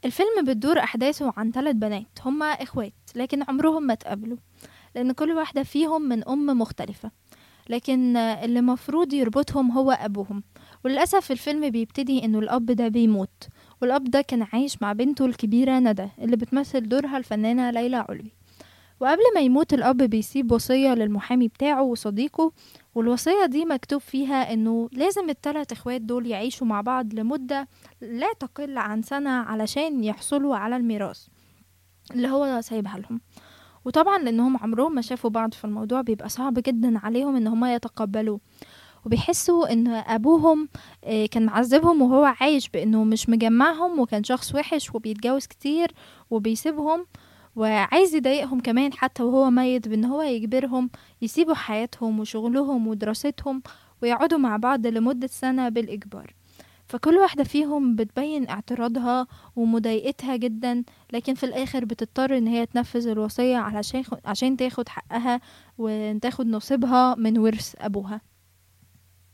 الفيلم بتدور أحداثه عن ثلاث بنات هما إخوات لكن عمرهم ما اتقابلوا لأن كل واحدة فيهم من أم مختلفة لكن آه، اللي مفروض يربطهم هو أبوهم وللأسف الفيلم بيبتدي إنه الأب ده بيموت والأب ده كان عايش مع بنته الكبيرة ندى اللي بتمثل دورها الفنانة ليلى علوي وقبل ما يموت الأب بيسيب وصية للمحامي بتاعه وصديقه والوصية دي مكتوب فيها إنه لازم التلات إخوات دول يعيشوا مع بعض لمدة لا تقل عن سنة علشان يحصلوا على الميراث اللي هو سايبها لهم وطبعا لأنهم عمرهم ما شافوا بعض في الموضوع بيبقى صعب جدا عليهم إن هما يتقبلوه وبيحسوا ان ابوهم آه، كان معذبهم وهو عايش بانه مش مجمعهم وكان شخص وحش وبيتجوز كتير وبيسيبهم وعايز يضايقهم كمان حتى وهو ميت بان هو يجبرهم يسيبوا حياتهم وشغلهم ودراستهم ويقعدوا مع بعض لمدة سنة بالإجبار فكل واحدة فيهم بتبين اعتراضها ومضايقتها جدا لكن في الآخر بتضطر إن هي تنفذ الوصية علشان عشان تاخد حقها وتاخد نصيبها من ورث أبوها